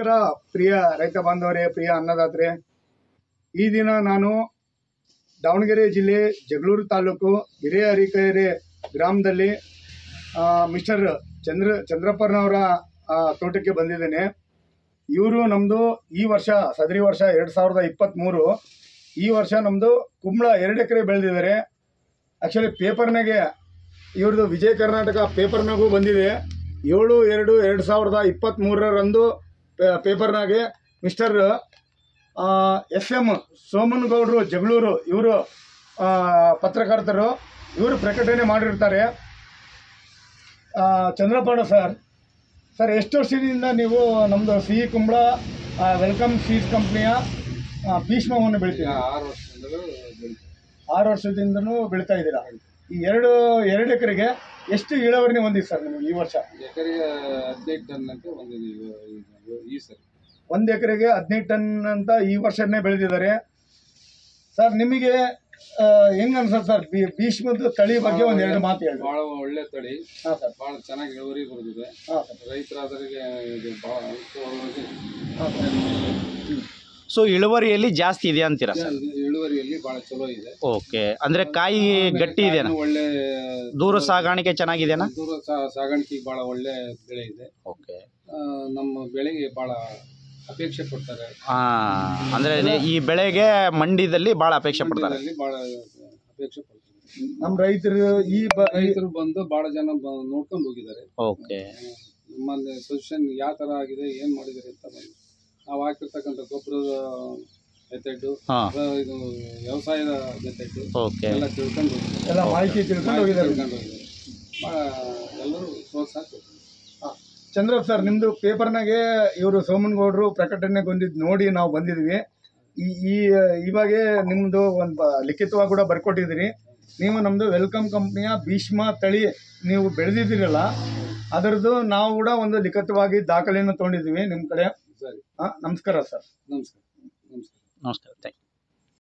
ನಮಸ್ಕಾರ ಪ್ರಿಯ ರೈತ ಬಾಂಧವರೇ ಪ್ರಿಯ ಅನ್ನದಾತ್ರೆ ಈ ದಿನ ನಾನು ದಾವಣಗೆರೆ ಜಿಲ್ಲೆ ಜಗಳೂರು ತಾಲೂಕು ಹಿರೇಹರಿಕೆರೆ ಗ್ರಾಮದಲ್ಲಿ ಆ, ಮಿಸ್ಟರ್ ಚಂದ್ರ ಚಂದ್ರಪ್ಪನವರ ಆ, ತೋಟಕ್ಕೆ ಬಂದಿದ್ದೇನೆ ಇವರು ನಮ್ಮದು ಈ ವರ್ಷ ಸದರಿ ವರ್ಷ ಎರಡು ಸಾವಿರದ ಇಪ್ಪತ್ತ್ಮೂರು ಈ ವರ್ಷ ನಮ್ಮದು ಕುಂಬಳ ಎರಡು ಎಕರೆ ಬೆಳೆದಿದ್ದಾರೆ ಆ್ಯಕ್ಚುಲಿ ಪೇಪರ್ನಾಗೆ ಇವ್ರದ್ದು ವಿಜಯ ಕರ್ನಾಟಕ ಪೇಪರ್ನಾಗೂ ಬಂದಿದೆ ಏಳು ಎರಡು ಎರಡು ಸಾವಿರದ ಇಪ್ಪತ್ತ್ಮೂರರಂದು ಪೇ- ಪೇಪರ್ನಾಗೆ ಮಿಸ್ಟರ್ ಎಸ್ ಎಮ್ ಸೋಮನಗೌಡರು ಜಗಳೂರು ಇವರು ಪತ್ರಕರ್ತರು ಇವರು ಪ್ರಕಟಣೆ ಮಾಡಿರ್ತಾರೆ ಆ, ಚಂದ್ರಪ್ಪಣ್ಣ ಸರ್ ಸರ್ ಎಷ್ಟು ವರ್ಷದಿಂದ ನೀವು ನಮ್ಮದು ಸಿಹಿ ಕುಂಬಳ ವೆಲ್ಕಮ್ ಸೀಡ್ಸ್ ಕಂಪ್ನಿಯ ಭೀಷ್ಮವನ್ನು ಬೆಳಿತೀರಾ ಆರು ವರ್ಷದಿಂದಲೂ ಬೆಳಿತೀವಿ. ಆರು ವರ್ಷದಿಂದನೂ ಬೆಳಿತಾ ಇದ್ದೀರಾ ಈ ಎರಡು ಎರಡು ಎಕರೆಗೆ ಎಷ್ಟು ಇಳುವರಿನೇ ಹೊಂದಿದೆ ಸರ್ ನಿಮಗೆ ಈ ವರ್ಷ ಎಕರೆಗೆ ಹದಿನೈದು ಟನ್ ಅಂತ ಬಂದಿದೆ ಇವ- ಈಗ ಈ ಸರಿ ಒಂದು ಎಕರೆಗೆ ಹದಿನೈದು ಟನ್ ಅಂತ ಈ ವರ್ಷನೇ ಬೆಳೆದಿದ್ದಾರೆ ಸರ್ ನಿಮಗೆ ಆ, ಹೆಂಗ್ ಅನ್ಸುತ್ತೆ ಸರ್ ಬಿ ಭೀಷ್ಮದ ತಳಿ ಬಗ್ಗೆ ಒಂದು ಎರಡು ಮಾತು ಹೇಳಿ ಬಹಳ ಒಳ್ಳೆ ತಳಿ ಹಾಂ ಸರ್ ಬಹಳ ಚೆನ್ನಾಗಿ ಇಳುವರಿ ಬರುತ್ತದೆ ಹಾಂ ಸರ್ ರೈತರಾದವರಿಗೆ ಇದು ಬಹಳ ಅನುಕೂಲವಾಗಿ ಹಾಂ ಸರ್ ಸೊ ಇಳುವರಿಯಲ್ಲಿ ಜಾಸ್ತಿ ಇದೆ ಅಂತೀರಾ ಸರ್ ಇಳುವರಿಯಲ್ಲಿ ಬಹಳ ಚಲೋ ಇದೆ ಓಕೆ ಅಂದ್ರೆ ಕಾಯಿ ಗಟ್ಟಿ ಇದೆನಾ ಕಾಯಿನೂ ಒಳ್ಳೆ ದೂರ ಸಾಗಾಣಿಕೆ ಚೆನ್ನಾಗಿದೆನಾ ದೂರ ಸಾ- ಸಾಗಾಣಿಕೆಗೆ ಬಹಳ ಒಳ್ಳೆ ಬೆಳೆ ಇದೆ ಓಕೆ ಆ, ನಮ್ಮ ಬೆಳೆಗೆ ಬಹಳ ಅಪೇಕ್ಷೆ ಪಡ್ತಾರೆ ಹಾ ಅಂದ್ರೆ ನೆ- ಈ ಬೆಳೆಗೆ ಮಂಡಿದಲ್ಲಿ ಭಾಳ ಅಪೇಕ್ಷೆ ಪಡ್ತಾರೆ ಮಂಡ್ಯದಲ್ಲಿ ಬಹಳ ಅಪೇಕ್ಷೆ ಪಡ್ತಾರೆ ನಮ್ಮ ರೈತರು ಈ ಬ ರೈತರು ಬಂದು ಬಹಳ ಜನ ಬ- ನೋಡ್ಕೊಂಡು ಹೋಗಿದ್ದಾರೆ ಓಕೆ ನಿಮ್ಮಲ್ಲಿ ಸೊಲ್ಯೂಷನ್ ಯಾವ ಥರ ಆಗಿದೆ ಏನು ಮಾಡಿದ್ದಾರೆ ಅಂತ ಬಂದು ನಾವು ಹಾಕಿರ್ತಕ್ಕಂಥ ಗೊಬ್ಬರದ ಮೆಥಡ್ ಹಾ ಇದು ವ್ಯವಸಾಯದ ಮೆಥಡ್ ಓಕೆ ಎಲ್ಲ ತಿಳ್ಕೊಂಡು ಎಲ್ಲ ಮಾಹಿತಿ ತಿಳ್ಕೊಂಡು ಹೋಗಿದ್ದಾರೆ ತಿಳ್ಕೊಂಡು ಹೋಗಿದ್ದಾರೆ ಭಾಳ ಎಲ್ಲರೂ ಪ್ರೋತ್ಸಾಹ ಕೊಡ್ತಾರೆ. ಚಂದ್ರಪ್ಪ ಸರ್ ನಿಮ್ಮದು ಪೇಪರ್ನಾಗೆ ಇವರು ಸೋಮನಗೌಡರು ಪ್ರಕಟಣೆಗೊಂಡಿದ್ದು ನೋಡಿ ನಾವು ಬಂದಿದ್ವಿ ಈ ಈ ಇವಾಗೆ ನಿಮ್ಮದು ಒಂದು ಲಿಖಿತವಾಗಿ ಕೂಡ ಬರ್ಕೊಟ್ಟಿದ್ದೀರಿ ನೀವು ನಮ್ಮದು ವೆಲ್ಕಮ್ ಕಂಪ್ನಿಯ ಭೀಷ್ಮ ತಳಿ ನೀವು ಬೆಳೆದಿದ್ದೀರಲ್ಲ ಅದರದ್ದು ನಾವು ಕೂಡ ಒಂದು ಲಿಖಿತವಾಗಿ ದಾಖಲೆಯನ್ನು ತೊಗೊಂಡಿದ್ದೀವಿ ನಿಮ್ಮ ಕಡೆ ಸರಿ ಹಾಂ ನಮಸ್ಕಾರ ಸರ್ ನಮಸ್ಕಾರ ನಮಸ್ಕಾರ ನಮಸ್ಕಾರ ಥ್ಯಾಂಕ್